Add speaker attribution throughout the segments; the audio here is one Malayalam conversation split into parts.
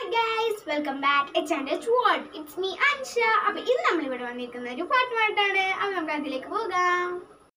Speaker 1: guys welcome back H and world it's me Ansha അപ്പൊ ഇന്ന് നമ്മൾ ഇവിടെ വന്നിരിക്കുന്ന ഒരു പാട്ടുമായിട്ടാണ് അപ്പൊ നമുക്ക് അതിലേക്ക് പോകാം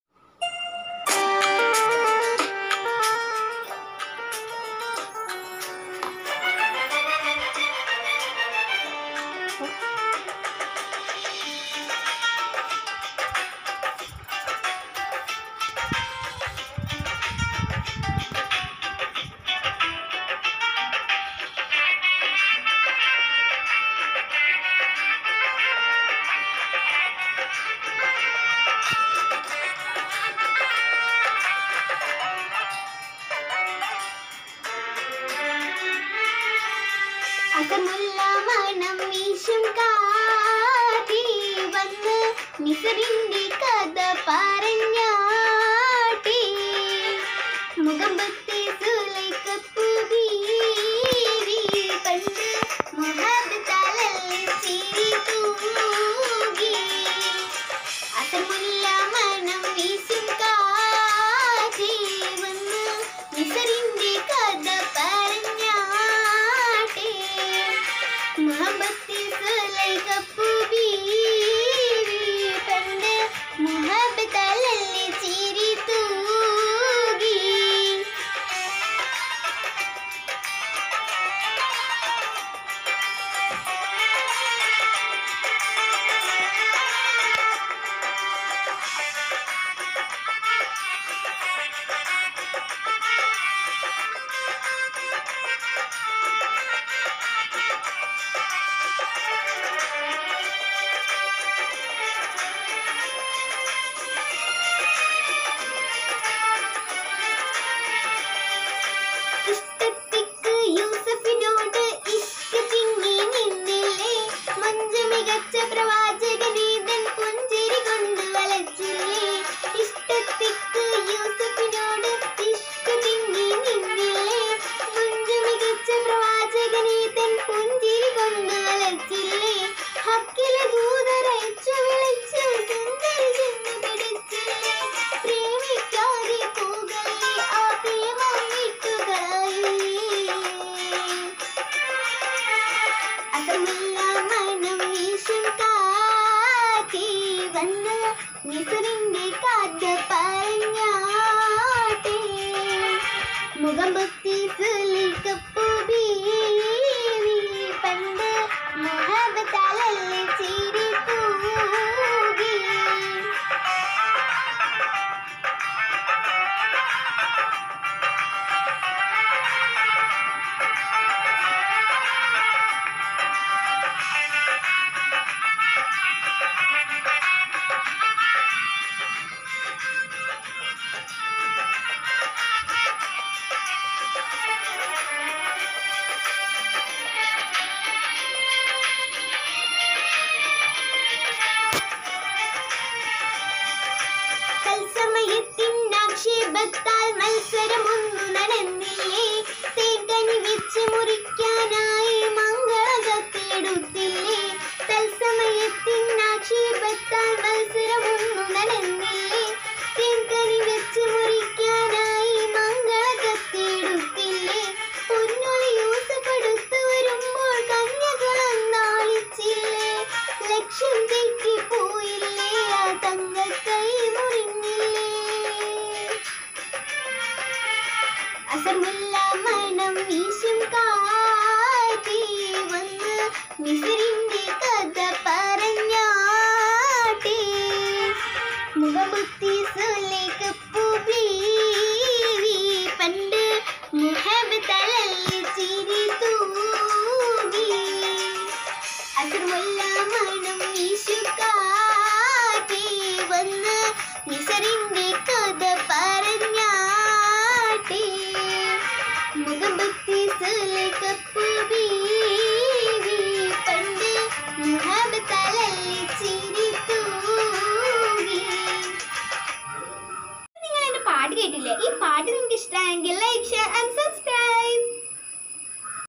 Speaker 1: അസമുള്ള മണം വീശും കാറ്റി വന്ന് മിസറിന്റെ കഥ പറഞ്ഞാട്ടി മുഖമ്പത്തെ സുലൈക്കപ്പു ബീവി കണ്ട് മുഹബത്താലല്ലേ ചിരി തൂകി അസമുള്ള മണം വീശും കാറ്റി വന്ന് മിസറിന്റെ കഥ പറഞ്ഞാട്ടെ മുഹബത്തിൽ സുലൈഖപ്പു ബീവി കണ്ട് മുഹബത്തലല്ലേ ചിരി തൂകി ഇഷ്ടത്തിക്ക് യൂസഫിനോട് ഇഷ്ക തിങ്ങി നിന്നില്ലേ മഞ്ജു മികച്ച പ്രവാചകനീതൻ പുഞ്ചിരി കൊണ്ട് വലച്ചില്ലേ ഇഷ്ടത്തിക്ക് യൂസഫിനോട് ഇഷ്ക തിങ്ങി നിന്നില്ലേ മഞ്ജു മികച്ച പ്രവാചകനീതൻ പുഞ്ചിരി കൊണ്ട് വലച്ചില്ലേ ഹക്കിലെ ദൂതരയച്ചു വിളിച്ചു സുന്ദരി ചെന്ന് പിടിച്ചില്ലേ പ്രേമിക്കാതെ പോകല്ലേ ആ പ്രേമം വിട്ടുകളായി അതമില്ല മനം വീശും കാറ്റി വന്ന് മിസറിന്റെ കാറ്റ പറഞ്ഞാട്ടെ മുഖം പൊത്തി സുലിക്കപ്പു ബീവി പണ്ട് മുഹബത്താലല്ലേ ചിരി തൂകി തത്സമയത്തിനാക്ഷേപത്താൽ മത്സരമൊന്നു നടന്നില്ലേ തേക്കനി വെച്ച് മുറിക്കാനായി മംഗളകത്തെടുത്തില്ലേ തത്സമയത്തിനാക്ഷേപത്താൽ മത്സരമൊന്നു നടന്നില്ലേ തേക്കനി വെച്ച് മുറിക്കാനായി മംഗളകത്തെടുത്തില്ലേ പൊന്നൊളി യൂസഫ് അടുത്ത് വരുമ്പോൾ കന്യകളം നാളിച്ചില്ലേ ലക്ഷ്യം തെറ്റി പോയില്ലേ ആ തങ്കക്കൈ മുറിഞ്ഞില്ലേ അസമുള്ള മണം വീശും കാറ്റി വന്ന് മിസറിന്റെ കഥ പറഞ്ഞാട്ടെ മുഖമുത്തി സുലേഖപ്പു ബീവി പണ്ട് മുഹബത്തലല്ലേ ചിരി തൂകി അസമുള്ള മണം വീശും കാറ്റി വന്ന് മിസറിന്റെ